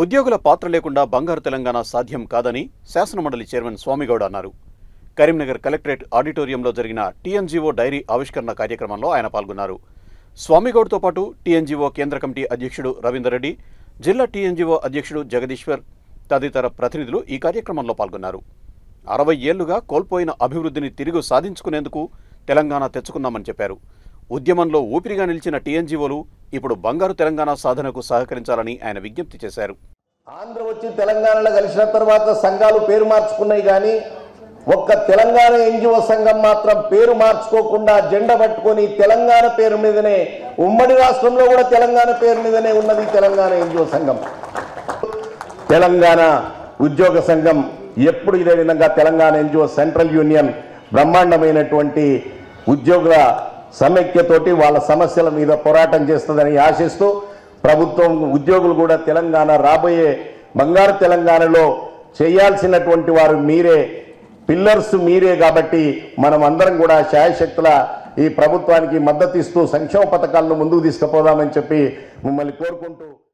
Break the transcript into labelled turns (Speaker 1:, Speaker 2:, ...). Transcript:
Speaker 1: ఉద్యోగుల పాత్ర లేకుండా బంగారు తెలంగాణ సాధ్యం కాదని శాసనమండలి చైర్మన్ స్వామిగౌడ్ అన్నారు కరీంనగర్ కలెక్టరేట్ ఆడిటోరియంలో జరిగిన టీఎన్జీఓ డైరీ ఆవిష్కరణ కార్యక్రమంలో ఆయన పాల్గొన్నారు స్వామిగౌడ్తో పాటు టీఎన్జీఓ కేంద్ర కమిటీ అధ్యక్షుడు రవీందర్ రెడ్డి జిల్లా టీఎన్జీఓ అధ్యక్షుడు జగదీశ్వర్ తదితర ప్రతినిధులు ఈ కార్యక్రమంలో పాల్గొన్నారు అరవై ఏళ్లుగా కోల్పోయిన అభివృద్ధిని తిరిగి సాధించుకునేందుకు తెలంగాణ తెచ్చుకున్నామని చెప్పారు ఉద్యమంలో ఊపిరిగా నిలిచిన టీఎన్జీఓలు ఇప్పుడు బంగారు తెలంగాణ సాధనకు సహకరించాలని ఆయన విజ్ఞప్తి చేశారు
Speaker 2: ఆంధ్ర వచ్చి తెలంగాణలో కలిసిన తర్వాత సంఘాలు పేరు మార్చుకున్నాయి కానీ ఒక్క తెలంగాణ ఎన్జిఓ సంఘం మాత్రం పేరు మార్చుకోకుండా జెండా పట్టుకొని తెలంగాణ పేరు మీదనే ఉమ్మడి రాష్ట్రంలో కూడా తెలంగాణ పేరు మీదనే ఉన్నది తెలంగాణ ఎన్జిఓ సంఘం తెలంగాణ ఉద్యోగ సంఘం ఎప్పుడు ఇదే విధంగా తెలంగాణ ఎన్జిఓ సెంట్రల్ యూనియన్ బ్రహ్మాండమైనటువంటి ఉద్యోగుల సమైక్యతోటి వాళ్ళ సమస్యల మీద పోరాటం చేస్తుందని ఆశిస్తూ ప్రభుత్వం ఉద్యోగులు కూడా తెలంగాణ రాబోయే బంగారు తెలంగాణలో చేయాల్సినటువంటి వారు మీరే పిల్లర్స్ మీరే కాబట్టి మనం అందరం కూడా శాయశక్తుల ఈ ప్రభుత్వానికి మద్దతు ఇస్తూ సంక్షేమ పథకాలను ముందుకు తీసుకుపోదామని చెప్పి మిమ్మల్ని కోరుకుంటూ